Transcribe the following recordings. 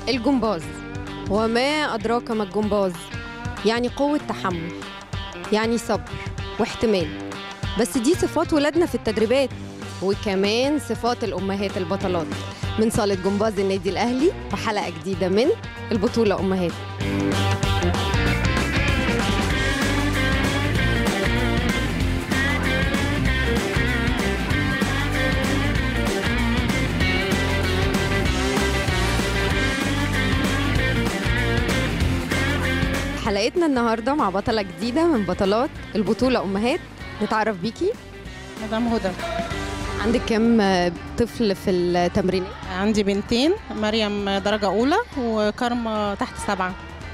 الجمباز وما أدراك ما الجمباز يعني قوة تحمل يعني صبر واحتمال بس دي صفات ولادنا في التدريبات وكمان صفات الأمهات البطلات من صالة جمباز النادي الأهلي وحلقة جديدة من البطولة أمهات حلقتنا النهاردة مع بطلة جديدة من بطلات البطولة أمهات نتعرف بيكي مدام هدى عندك كم طفل في التمرين عندي بنتين مريم درجة أولى وكرمة تحت سبعة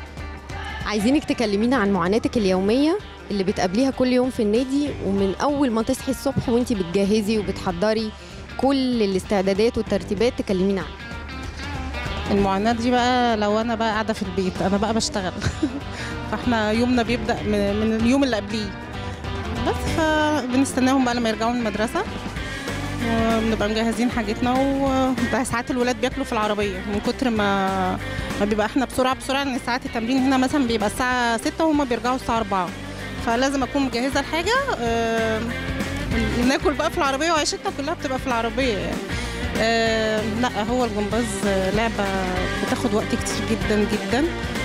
عايزينك تكلمينا عن معاناتك اليومية اللي بتقابليها كل يوم في النادي ومن أول ما تصحي الصبح وانتي بتجهزي وبتحضري كل الاستعدادات والترتيبات تكلمينا عنها المعاناة دي بقى لو أنا بقى قاعدة في البيت أنا بقى بشتغل فاحنا يومنا بيبدأ من, من اليوم اللي قبليه بس فبنستناهم بقى لما يرجعوا من المدرسة وبنبقى مجهزين حاجتنا وساعات الولاد بياكلوا في العربية من كتر ما ما بيبقى احنا بسرعة بسرعة لأن ساعات التمرين هنا مثلا بيبقى الساعة 6 وهما بيرجعوا الساعة 4 فلازم أكون مجهزة الحاجة آه، ناكل بقى في العربية وعيشتنا كلها بتبقى في العربية يعني آه، لا هو الجمباز لعبة بتاخد وقت كتير جدا جدا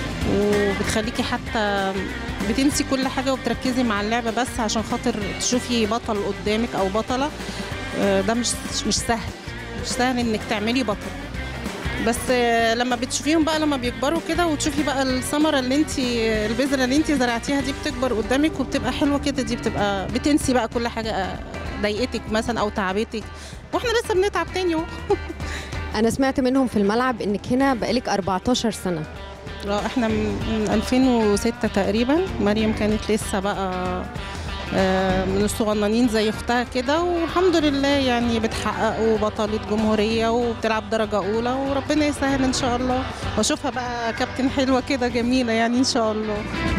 وبتخليكي حتى بتنسي كل حاجة وبتركزي مع اللعبة بس عشان خاطر تشوفي بطل قدامك أو بطلة آه، ده مش مش سهل مش سهل انك تعملي بطل بس آه، لما بتشوفيهم بقى لما بيكبروا كده وتشوفي بقى الثمره اللي انت البذره اللي انت زرعتيها دي بتكبر قدامك وبتبقى حلوه كده دي بتبقى بتنسي بقى كل حاجه آه، ضايقتك مثلا او تعبتك واحنا لسه بنتعب تاني اهو أنا سمعت منهم في الملعب إنك هنا بقالك 14 سنة اه احنا من من 2006 تقريبا مريم كانت لسه بقى آه، من الصغننين زي اختها كده والحمد لله يعني بتحقق بطلة جمهورية وبتلعب درجة أولى وربنا يسهل إن شاء الله وأشوفها بقى كابتن حلوة كده جميلة يعني إن شاء الله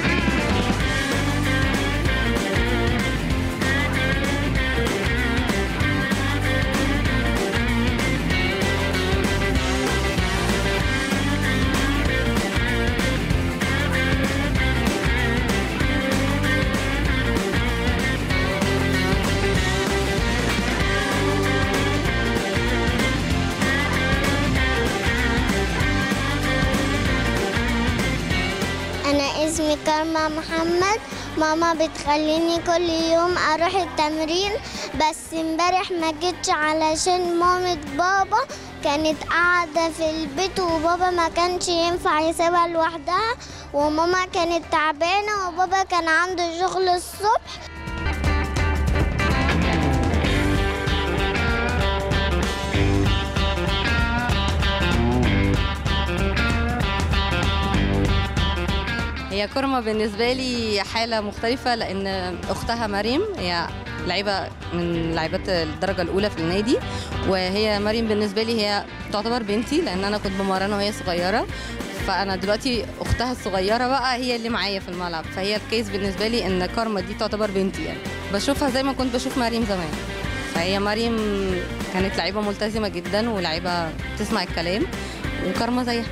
أنا اسمي كارما محمد ماما بتخليني كل يوم أروح التمرين بس امبارح ما جيتش علشان مامة بابا كانت قاعدة في البيت وبابا ما كانش ينفع يسيبها لوحدها وماما كانت تعبانة وبابا كان عنده شغل الصبح هي كورما بالنسبة لي حالة مختلفة لأن أختها مريم هي لعيبة من لعيبات الدرجة الأولى في النادي وهي مريم بالنسبة لي هي تعتبر بنتي لأن أنا كنت بمرنها وهي صغيرة فأنا دلوقتي أختها الصغيرة بقى هي اللي معايا في الملعب فهي الكيس بالنسبة لي إن كارما دي تعتبر بنتي يعني بشوفها زي ما كنت بشوف مريم زمان فهي مريم كانت لعيبة ملتزمة جدا ولعيبة تسمع الكلام وكارما زيها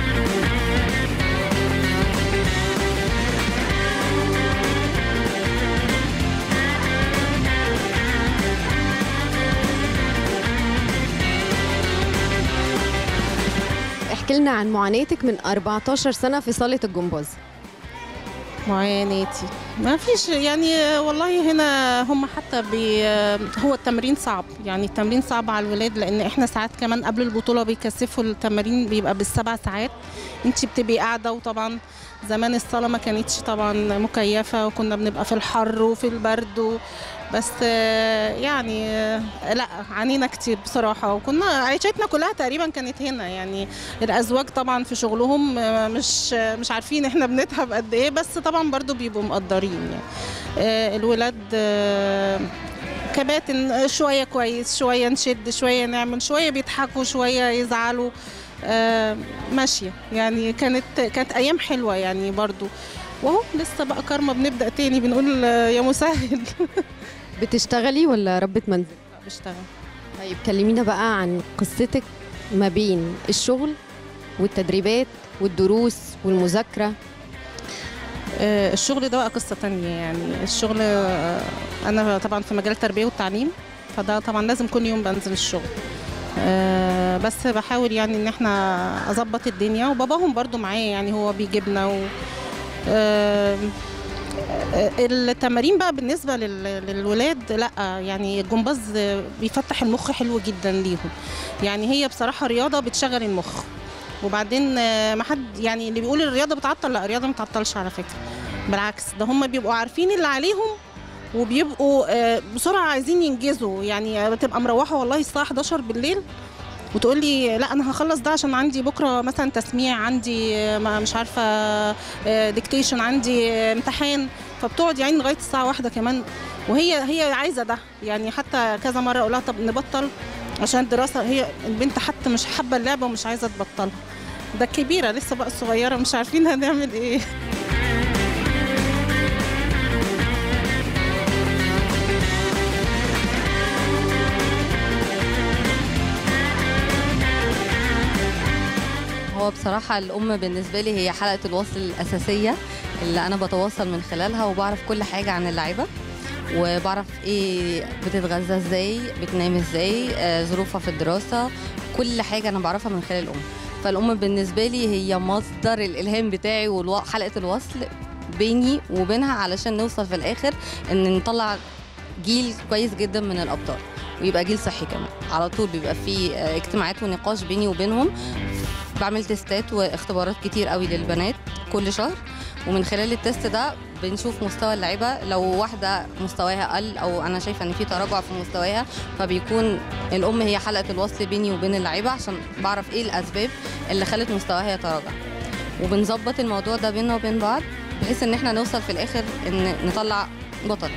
احكي لنا عن معاناتك من 14 سنة في صالة الجمباز معاناتي ما فيش يعني والله هنا هم حتى بي هو التمرين صعب يعني التمرين صعب على الولاد لان احنا ساعات كمان قبل البطوله بيكثفوا التمارين بيبقى بالسبع ساعات انت بتبقي قاعده وطبعا زمان الصاله ما كانتش طبعا مكيفه وكنا بنبقى في الحر وفي البرد و- بس آه، يعني آه، لا عانينا كتير بصراحه وكنا عيشتنا كلها تقريبا كانت هنا يعني الازواج طبعا في شغلهم آه، مش آه، مش عارفين احنا بنتعب قد ايه بس طبعا برضو بيبقوا مقدرين يعني آه، الولاد آه، كباتن شويه كويس شويه نشد شويه نعمل شويه بيضحكوا شويه يزعلوا آه، ماشيه يعني كانت كانت ايام حلوه يعني برضو وهو لسه بقى كارما بنبدا تاني بنقول آه، يا مسهل بتشتغلي ولا ربة منزل؟ بشتغل طيب كلمينا بقى عن قصتك ما بين الشغل والتدريبات والدروس والمذاكرة آه، الشغل ده بقى قصة تانية يعني الشغل آه، أنا طبعا في مجال التربية والتعليم فده طبعا لازم كل يوم بنزل الشغل آه، بس بحاول يعني ان احنا اظبط الدنيا وباباهم برضو معايا يعني هو بيجيبنا و آه، آه، التمارين بقى بالنسبة لل- للولاد لا يعني الجمباز بيفتح المخ حلو جدا ليهم يعني هي بصراحة رياضة بتشغل المخ وبعدين آه، ما حد يعني اللي بيقول الرياضه بتعطل لا الرياضه ما بتعطلش على فكره بالعكس ده هم بيبقوا عارفين اللي عليهم وبيبقوا آه، بسرعه عايزين ينجزوا يعني بتبقى مروحه والله الساعه 11 بالليل وتقول لي لا انا هخلص ده عشان عندي بكره مثلا تسميع عندي آه، ما- مش عارفه ديكتيشن عندي آه، امتحان فبتقعد يعني لغايه الساعه واحدة كمان وهي هي عايزه ده يعني حتى كذا مره اقول لها طب نبطل عشان الدراسه هي البنت حتى مش حابه اللعبه ومش عايزه تبطلها ده الكبيره لسه بقى الصغيره مش عارفين هنعمل ايه هو بصراحة الأم بالنسبة لي هي حلقة الوصل الأساسية اللي أنا بتواصل من خلالها وبعرف كل حاجة عن اللعيبة وبعرف ايه بتتغذى ازاي بتنام ازاي آه، ظروفها في الدراسة كل حاجة أنا بعرفها من خلال الأم فالأم بالنسبة لي هي مصدر الإلهام بتاعي وحلقة الوصل بيني وبينها علشان نوصل في الآخر إن نطلع جيل كويس جدا من الأبطال ويبقى جيل صحي كمان على طول بيبقى فيه آه، اجتماعات ونقاش بيني وبينهم بعمل تيستات واختبارات كتير قوي للبنات كل شهر ومن خلال التيست ده بنشوف مستوى اللعيبه لو واحده مستواها قل او انا شايفه ان في تراجع في مستواها فبيكون الام هي حلقه الوصل بيني وبين اللعيبه عشان بعرف ايه الاسباب اللي خلت مستواها يتراجع وبنظبط الموضوع ده بيننا وبين بعض بحيث ان احنا نوصل في الاخر ان نطلع بطل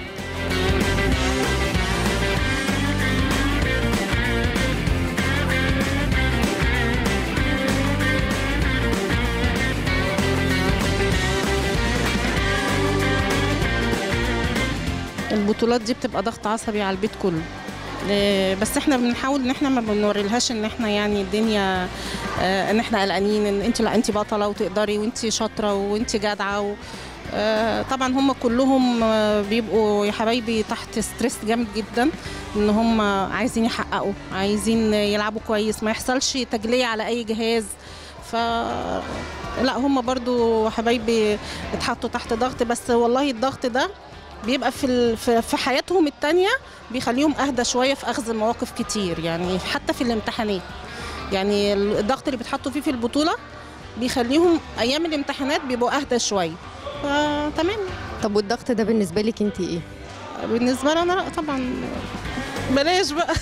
البطولات دي بتبقى ضغط عصبي على البيت كله آه، بس احنا بنحاول ان احنا ما بنوريلهاش ان احنا يعني الدنيا آه، ان احنا قلقانين ان انت لا انت بطله وتقدري وانت شاطره وانت جدعه و آه، طبعا هم كلهم آه، بيبقوا يا حبايبي تحت ستريس جامد جدا ان هم عايزين يحققوا عايزين يلعبوا كويس ما يحصلش تجليه على اي جهاز ف لا هم برضو حبايبي اتحطوا تحت ضغط بس والله الضغط ده بيبقى في ال- في في حياتهم التانية بيخليهم اهدى شويه في اخذ المواقف كتير يعني حتى في الامتحانات يعني الضغط اللي بيتحطوا فيه في البطوله بيخليهم ايام الامتحانات بيبقوا اهدى شويه فتمام طب والضغط ده بالنسبة لك انت ايه؟ بالنسبه لي انا لا طبعا بلاش بقى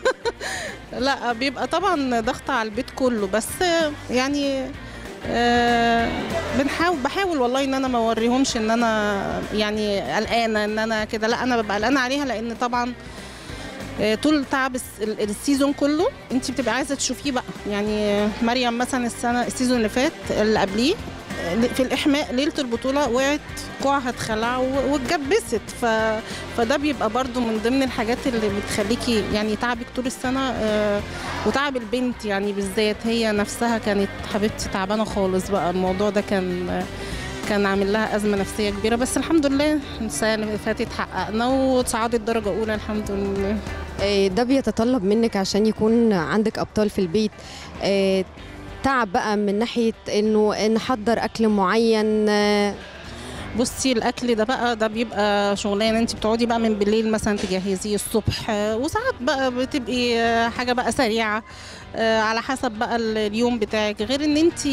لا بيبقى طبعا ضغط على البيت كله بس يعني آه بنحاول بحاول والله ان انا ما اوريهمش ان انا يعني قلقانه ان انا كده لا انا ببقى قلقانه عليها لان طبعا آه، طول تعب الس- ال- السيزون كله انت بتبقى عايزه تشوفيه بقى يعني مريم مثلا السنه السيزون اللي فات اللي قبليه آه، في الاحماء ليله البطوله وقعت كوعها اتخلع و- واتجبست ف... فده بيبقى برضو من ضمن الحاجات اللي بتخليكي يعني تعبك طول السنه آه، وتعب البنت يعني بالذات هي نفسها كانت حبيبتي تعبانه خالص بقى الموضوع ده كان آه، كان عامل لها أزمة نفسية كبيرة بس الحمد لله السنة اللي فاتت حققنا وصعدت درجة أولى الحمد لله آه، ده بيتطلب منك عشان يكون عندك ابطال في البيت آه، تعب بقى من ناحيه انه نحضر اكل معين آه، بصي الاكل ده بقى ده بيبقى شغلانه انت بتقعدي بقى من بالليل مثلا تجهزيه الصبح آه، وساعات بقى بتبقي آه، حاجه بقى سريعه آه، على حسب بقى ال- اليوم بتاعك غير ان انت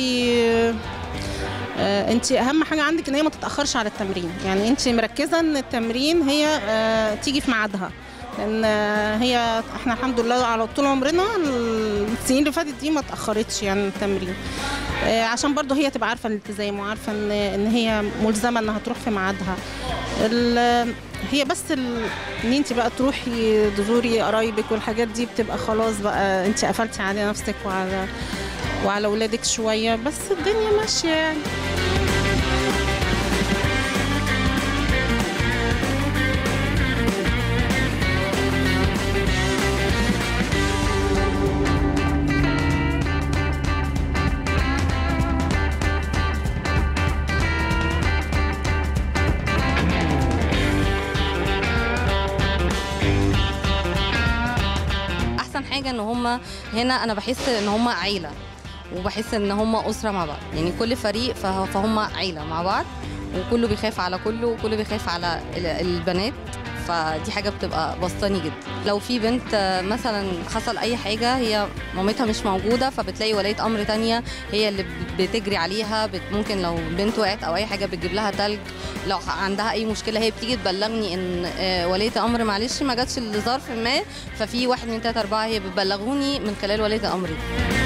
انت اهم حاجه عندك ان هي ما تتاخرش على التمرين يعني انت مركزه ان التمرين هي آه، تيجي في ميعادها لان آه، هي احنا الحمد لله على طول عمرنا السنين اللي فاتت دي ما اتاخرتش يعني التمرين آه، عشان برضه هي تبقى عارفه الالتزام وعارفه ان ان هي ملزمه انها تروح في ميعادها ال- هي بس ال- ان انت بقى تروحي تزوري قرايبك والحاجات دي بتبقى خلاص بقى انت قفلتي على نفسك وعلى وعلى اولادك شويه بس الدنيا ماشيه يعني حاجه ان هم هنا انا بحس ان هم عيله وبحس ان هم اسره مع بعض يعني كل فريق فه- فهم عيله مع بعض وكله بيخاف على كله وكله بيخاف على ال- البنات فدي حاجه بتبقى بسطاني جدا لو في بنت آه، مثلا حصل اي حاجه هي مامتها مش موجوده فبتلاقي وليه امر تانية هي اللي بتجري عليها بت ممكن لو بنت وقعت او اي حاجه بتجيب لها تلج لو عندها اي مشكله هي بتيجي تبلغني ان آه، وليه امر معلش ما جاتش لظرف ما ففي واحد من ثلاثة أربعة هي بتبلغوني من خلال ولية الأمر دي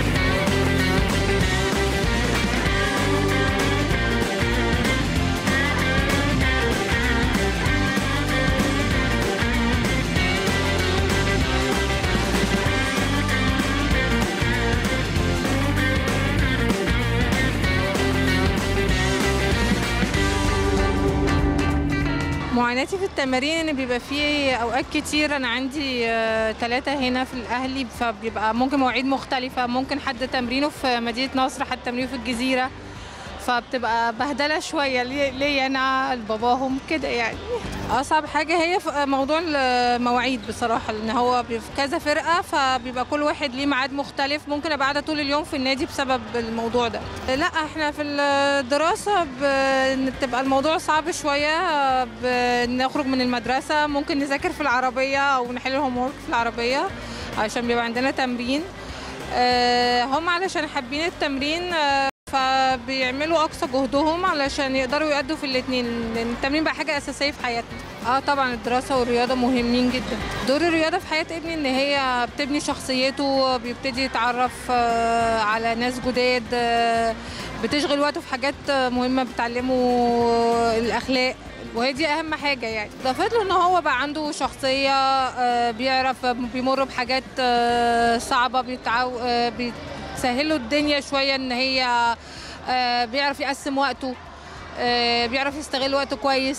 معاناتي في التمارين ان بيبقى في اوقات كتير انا عندي ثلاثة هنا في الاهلي فبيبقى ممكن مواعيد مختلفة ممكن حد تمرينه في مدينة نصر حد تمرينه في الجزيرة فبتبقى بهدلة شوية لي- ليا انا لباباهم كده يعني اصعب حاجة هي في موضوع المواعيد بصراحة لان هو بي- في كذا فرقة فبيبقى كل واحد ليه ميعاد مختلف ممكن ابقى قاعدة طول اليوم في النادي بسبب الموضوع ده لا احنا في الدراسة ب- بتبقى الموضوع صعب شوية بنخرج من المدرسة ممكن نذاكر في العربية أو نحل الهوم ورك في العربية عشان بيبقى عندنا تمرين آه، هم علشان حابين التمرين آه، فبيعملوا أقصى جهدهم علشان يقدروا يأدوا في الاتنين لأن التمرين بقى حاجة أساسية في حياتنا اه طبعا الدراسة والرياضة مهمين جدا دور الرياضة في حياة ابني ان هي بتبني شخصيته بيبتدي يتعرف آه، على ناس جداد آه، بتشغل وقته في حاجات آه، مهمة بتعلمه الأخلاق وهي دي اهم حاجه يعني ضافت له ان هو بقى عنده شخصيه آه، بيعرف بيمر بحاجات آه، صعبه بيتعو آه، بتسهله الدنيا شويه ان هي آه، بيعرف يقسم وقته آه، بيعرف يستغل وقته كويس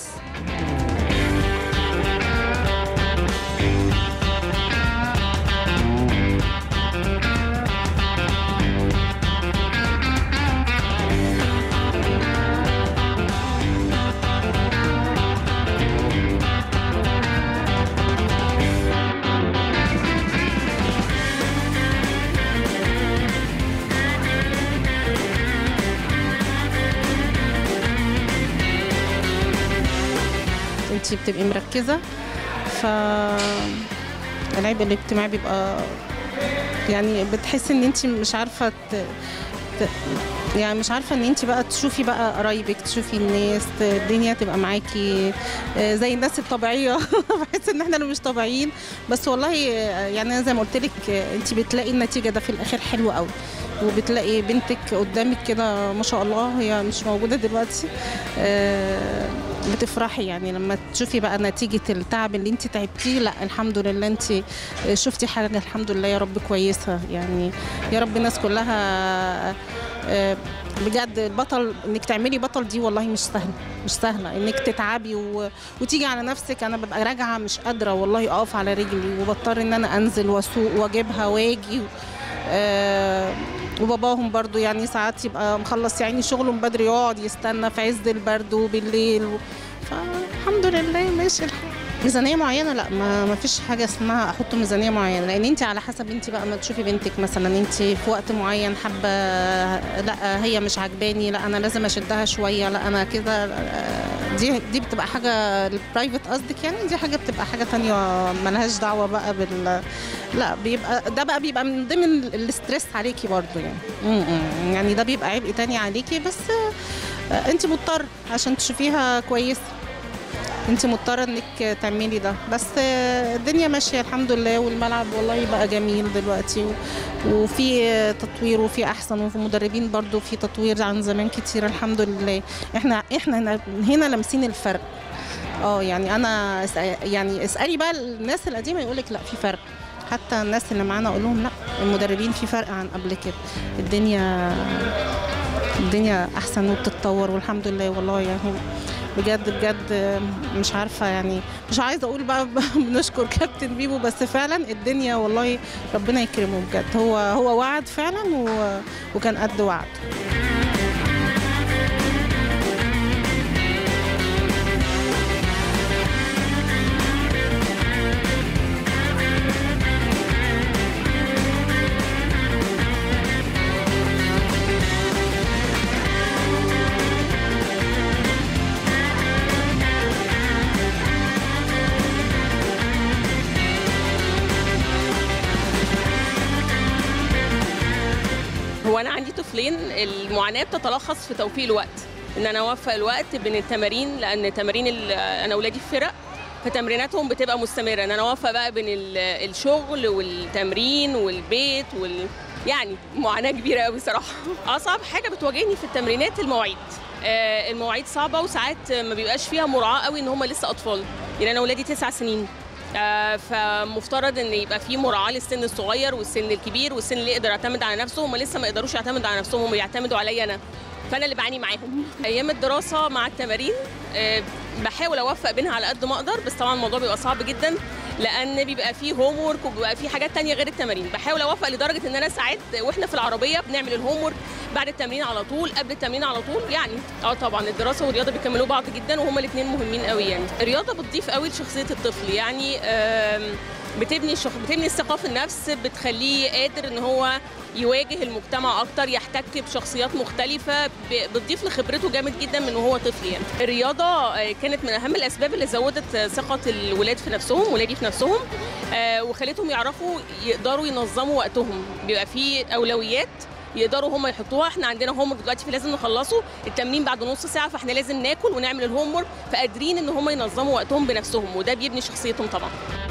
انت بتبقي مركزه ف العبء الاجتماعي بيبقى يعني بتحسي ان انت مش عارفه ت... ت... يعني مش عارفه ان انت بقى تشوفي بقى قرايبك تشوفي الناس ت- الدنيا تبقى معاكي آه، زي الناس الطبيعيه بحس ان احنا اللي مش طبيعيين بس والله آه، يعني انا زي ما قلت لك انت بتلاقي النتيجه ده في الاخر حلو قوي وبتلاقي بنتك قدامك كده ما شاء الله هي مش موجوده دلوقتي آه، بتفرحي يعني لما تشوفي بقى نتيجة التعب اللي انت تعبتيه لا الحمد لله انت شفتي حاجة الحمد لله يا رب كويسة يعني يا رب الناس كلها آه، بجد البطل انك تعملي بطل دي والله مش سهله مش سهله انك تتعبي و... وتيجي على نفسك انا ببقى راجعه مش قادره والله اقف على رجلي وبضطر ان انا انزل واسوق واجيبها واجي آه وباباهم برضو يعني ساعات يبقى مخلص يعني شغله من بدري يقعد يستنى في عز البرد وبالليل و... فالحمد لله ماشي الحال ميزانيه معينه لا ما ما فيش حاجه اسمها احط ميزانيه معينه لان انت على حسب انت بقى ما تشوفي بنتك مثلا انت في وقت معين حابه لا هي مش عجباني لا انا لازم اشدها شويه لا انا كده آه، دي دي بتبقى حاجه البرايفت قصدك يعني دي حاجه بتبقى حاجه تانية ملهاش دعوه بقى بال لا بيبقى ده بقى بيبقى من ضمن الاسترس عليكي برضو يعني م- م. يعني ده بيبقى عبء تاني عليكي بس آه، انت مضطر عشان تشوفيها كويسه انت مضطره انك تعملي ده بس آه، الدنيا ماشيه الحمد لله والملعب والله بقى جميل دلوقتي و- وفي آه، تطوير وفي احسن وفي مدربين برضو في تطوير عن زمان كتير الحمد لله احنا احنا هنا- هنا لامسين الفرق اه يعني انا اسأ- يعني اسالي بقى الناس القديمه يقول لك لا في فرق حتى الناس اللي معانا اقول لهم لا المدربين في فرق عن قبل كده الدنيا الدنيا احسن وبتتطور والحمد لله والله يعني بجد بجد مش عارفه يعني مش عايزه اقول بقى بنشكر كابتن بيبو بس فعلا الدنيا والله ربنا يكرمه بجد هو هو وعد فعلا و- وكان قد وعده طفلين المعاناه بتتلخص في توفيق الوقت ان انا اوفق الوقت بين التمارين لان تمارين ال- انا اولادي في فرق فتمريناتهم بتبقى مستمره ان انا اوفق بقى بين ال- الشغل والتمرين والبيت وال يعني معاناه كبيره قوي صراحه اصعب حاجه بتواجهني في التمرينات المواعيد آه، المواعيد صعبه وساعات ما بيبقاش فيها مراعاه قوي ان هم لسه اطفال يعني انا اولادي تسع سنين آه، فمفترض ان يبقى في مراعاه للسن الصغير والسن الكبير والسن اللي يقدر يعتمد على نفسه هم لسه ما يقدروش يعتمدوا على نفسهم هم يعتمدوا عليا انا فانا اللي بعاني معاهم ايام الدراسه مع التمارين آه، بحاول اوفق بينها على قد ما اقدر بس طبعا الموضوع بيبقى صعب جدا لان بيبقى فيه هوم ورك وبيبقى فيه حاجات تانية غير التمارين بحاول اوفق لدرجه ان انا ساعات واحنا في العربيه بنعمل الهوم ورك بعد التمرين على طول قبل التمرين على طول يعني اه طبعا الدراسه والرياضه بيكملوا بعض جدا وهما الاثنين مهمين قوي يعني الرياضه بتضيف قوي لشخصيه الطفل يعني آم، بتبني الشخ... بتبني الثقه في النفس بتخليه قادر ان هو يواجه المجتمع اكتر يحتك بشخصيات مختلفه ب... بتضيف لخبرته جامد جدا من وهو طفل يعني الرياضه آه، كانت من اهم الاسباب اللي زودت آه، ثقه الولاد في نفسهم ولادي في نفسهم آه، وخلتهم يعرفوا يقدروا ينظموا وقتهم بيبقى في اولويات يقدروا هم يحطوها احنا عندنا هوم دلوقتي في لازم نخلصه التمرين بعد نص ساعه فاحنا لازم ناكل ونعمل الهوم ورك فقادرين ان هم ينظموا وقتهم بنفسهم وده بيبني شخصيتهم طبعا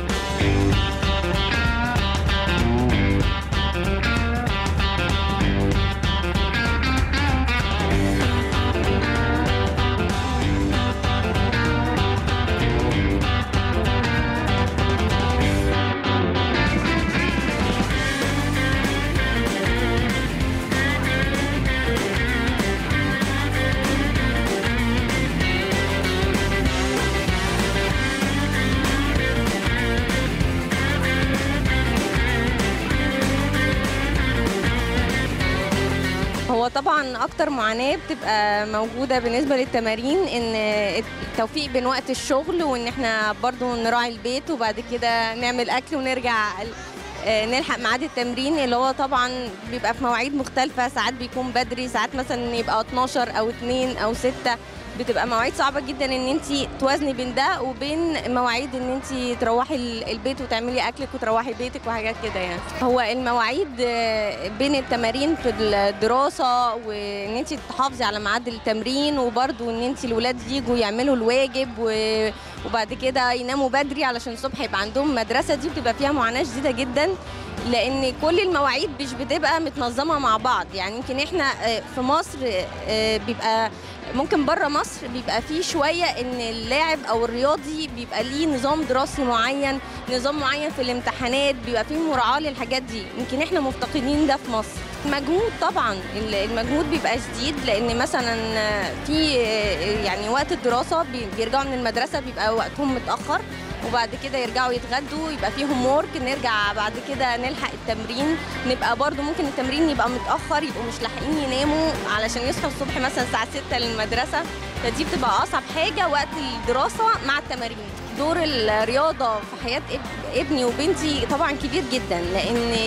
هو طبعا اكتر معاناه بتبقى موجوده بالنسبه للتمارين ان التوفيق بين وقت الشغل وان احنا برضو نراعي البيت وبعد كده نعمل اكل ونرجع آه، نلحق ميعاد التمرين اللي هو طبعا بيبقى في مواعيد مختلفه ساعات بيكون بدري ساعات مثلا يبقى 12 او 2 او 6 بتبقى مواعيد صعبه جدا ان انت توازني بين ده وبين مواعيد ان انت تروحي ال- البيت وتعملي اكلك وتروحي بيتك وحاجات كده يعني هو المواعيد آه، بين التمارين في الدراسه وان انت تحافظي على ميعاد التمرين وبرده ان انت الولاد يجوا يعملوا الواجب و- وبعد كده يناموا بدري علشان الصبح يبقى عندهم مدرسه دي بتبقى فيها معاناه شديده جدا لان كل المواعيد مش بتبقى متنظمه مع بعض يعني يمكن احنا آه، في مصر آه، بيبقى ممكن بره مصر بيبقى فيه شويه ان اللاعب او الرياضي بيبقى ليه نظام دراسي معين نظام معين في الامتحانات بيبقى فيه مراعاه للحاجات دي يمكن احنا مفتقدين ده في مصر مجهود طبعا ال- المجهود بيبقى شديد لان مثلا في يعني وقت الدراسه بي- بيرجعوا من المدرسه بيبقى وقتهم متاخر وبعد كده يرجعوا يتغدوا يبقى فيهم ورك نرجع بعد كده نلحق التمرين نبقى برضو ممكن التمرين يبقى متاخر يبقوا مش لاحقين يناموا علشان يصحوا الصبح مثلا الساعه 6 للمدرسه فدي بتبقى اصعب حاجه وقت الدراسه مع التمارين دور الرياضه في حياه اب- ابني وبنتي طبعا كبير جدا لان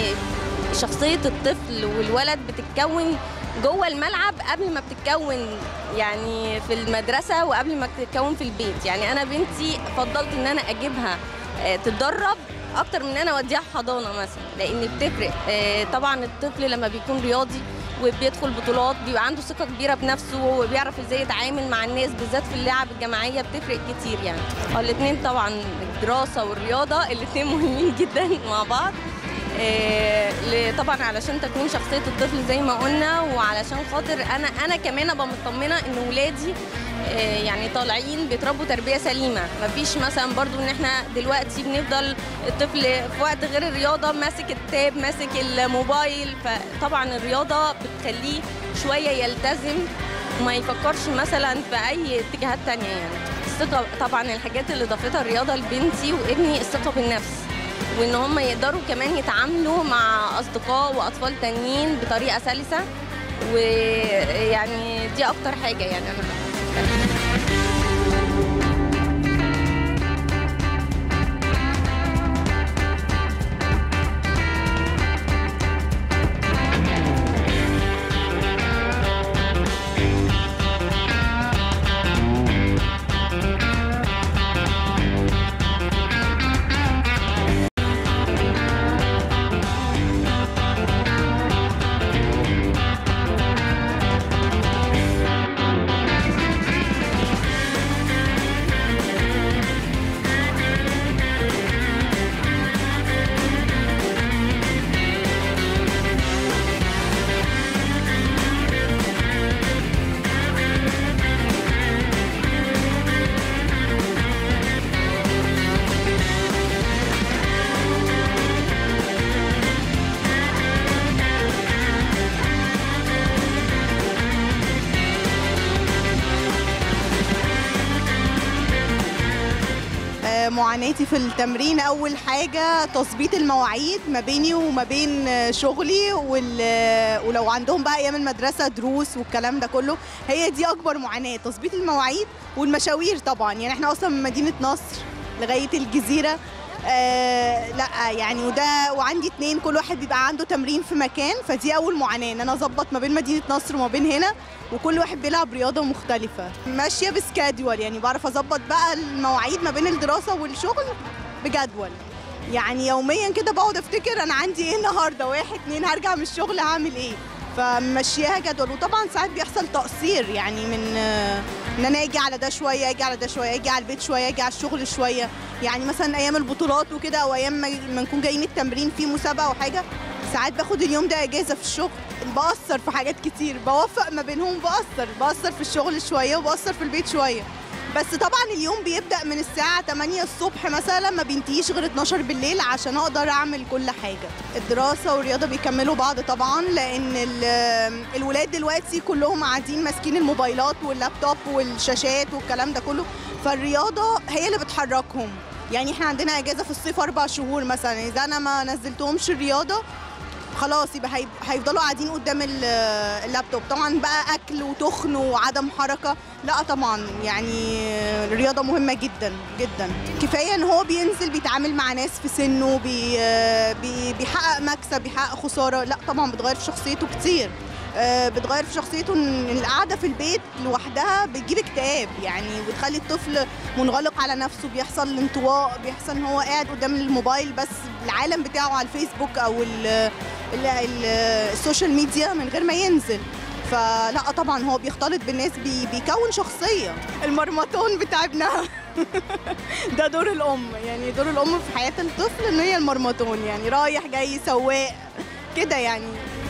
شخصيه الطفل والولد بتتكون جوه الملعب قبل ما بتتكون يعني في المدرسه وقبل ما بتتكون في البيت يعني انا بنتي فضلت ان انا اجيبها آه، تتدرب اكتر من ان انا اوديها حضانه مثلا لان بتفرق آه، طبعا الطفل لما بيكون رياضي وبيدخل بطولات بيبقى عنده ثقه كبيره بنفسه وبيعرف ازاي يتعامل مع الناس بالذات في اللعب الجماعيه بتفرق كتير يعني الاثنين طبعا الدراسه والرياضه الاثنين مهمين جدا مع بعض آه، ل- طبعا علشان تكون شخصيه الطفل زي ما قلنا وعلشان خاطر انا انا كمان ابقى مطمنه ان ولادي آه، يعني طالعين بيتربوا تربيه سليمه مفيش مثلا برضو ان احنا دلوقتي بنفضل الطفل في وقت غير الرياضه ماسك التاب ماسك الموبايل فطبعا الرياضه بتخليه شويه يلتزم وما يفكرش مثلا في اي اتجاهات تانية يعني الثقه طبعا الحاجات اللي ضافتها الرياضه لبنتي وابني الثقه بالنفس وان هم يقدروا كمان يتعاملوا مع اصدقاء واطفال تانيين بطريقه سلسه ويعني دي اكتر حاجه يعني انا معاناتي في التمرين اول حاجه تظبيط المواعيد ما بيني وما بين شغلي وال... ولو عندهم بقى ايام المدرسه دروس والكلام ده كله هي دي اكبر معاناه تظبيط المواعيد والمشاوير طبعا يعني احنا اصلا من مدينه نصر لغايه الجزيره آه لا يعني وده وعندي اتنين كل واحد بيبقى عنده تمرين في مكان فدي اول معاناه ان انا اظبط ما بين مدينه نصر وما بين هنا وكل واحد بيلعب رياضه مختلفه ماشيه بسكادول يعني بعرف اظبط بقى المواعيد ما بين الدراسه والشغل بجدول يعني يوميا كده بقعد افتكر انا عندي ايه النهارده واحد اتنين هرجع من الشغل هعمل ايه فمشيها جدول وطبعا ساعات بيحصل تقصير يعني من آه، ان انا اجي على ده شويه اجي على ده شويه اجي على البيت شويه اجي على الشغل شويه يعني مثلا ايام البطولات وكده او ايام ما ما نكون جايين التمرين في مسابقه او حاجه ساعات باخد اليوم ده اجازه في الشغل بأثر في حاجات كتير بوفق ما بينهم بأثر بأثر في الشغل شويه وبأثر في البيت شويه بس طبعا اليوم بيبدا من الساعه 8 الصبح مثلا ما بينتهيش غير 12 بالليل عشان اقدر اعمل كل حاجه الدراسه والرياضه بيكملوا بعض طبعا لان ال- الولاد دلوقتي كلهم قاعدين ماسكين الموبايلات واللابتوب والشاشات والكلام ده كله فالرياضه هي اللي بتحركهم يعني احنا عندنا اجازه في الصيف اربع شهور مثلا اذا انا ما نزلتهمش الرياضه خلاص يبقى هيب- هيفضلوا قاعدين قدام ال- اللابتوب طبعا بقى اكل وتخن وعدم حركه لا طبعا يعني الرياضه مهمه جدا جدا كفايه ان هو بينزل بيتعامل مع ناس في سنه بي بي بيحقق مكسب بيحقق خساره لا طبعا بتغير في شخصيته كتير آه، بتغير في شخصيته ان القعده في البيت لوحدها بتجيب اكتئاب يعني بتخلي الطفل منغلق على نفسه بيحصل انطواء بيحصل ان هو قاعد قدام الموبايل بس العالم بتاعه على الفيسبوك او ال ال ال السوشيال ميديا من غير ما ينزل فلا طبعا هو بيختلط بالناس بي بيكون شخصيه المرمطون بتاع ابنها ده دور الام يعني دور الام في حياه الطفل ان هي المرمطون يعني رايح جاي سواق كده يعني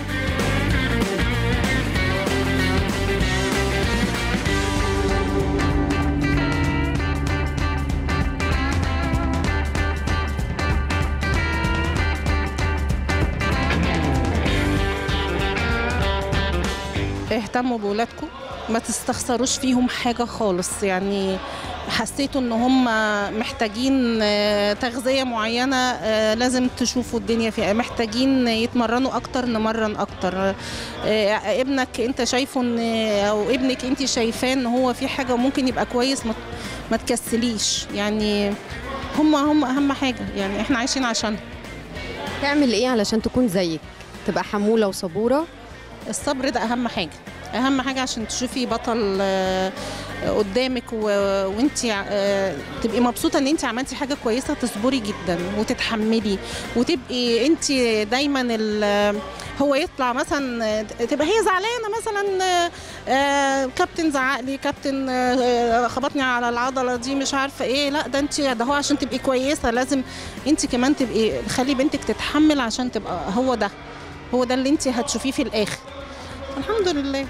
اهتموا بولادكم ما تستخسروش فيهم حاجة خالص يعني حسيتوا ان هم محتاجين آه، تغذية معينة آه، لازم تشوفوا الدنيا فيها محتاجين يتمرنوا اكتر نمرن اكتر آه، ابنك انت شايفه ان او ابنك انت شايفاه ان هو في حاجة ممكن يبقى كويس ما- ما تكسليش يعني هم هم اهم حاجة يعني احنا عايشين عشانهم تعمل ايه علشان تكون زيك تبقى حموله وصبوره الصبر ده اهم حاجه اهم حاجه عشان تشوفي بطل آه، قدامك وانت تبقي مبسوطه ان انت عملتي حاجه كويسه تصبري جدا وتتحملي وتبقي انت دايما ال- هو يطلع مثلا آه، تبقى هي زعلانه مثلا آه، آه، كابتن زعق لي كابتن آه، خبطني على العضله دي مش عارفه ايه لا ده انت ده هو عشان تبقي كويسه لازم انت كمان تبقي خلي بنتك تتحمل عشان تبقى هو ده هو ده اللي انت هتشوفيه في الاخر الحمد لله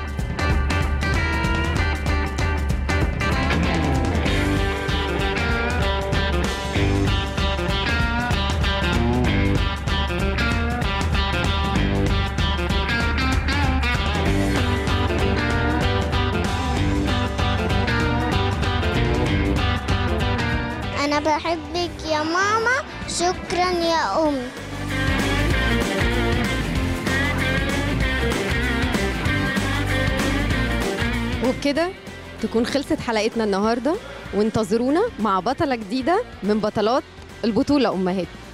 أنا بحبك يا ماما شكرا يا أمي وبكده تكون خلصت حلقتنا النهارده وانتظرونا مع بطله جديده من بطلات البطوله امهات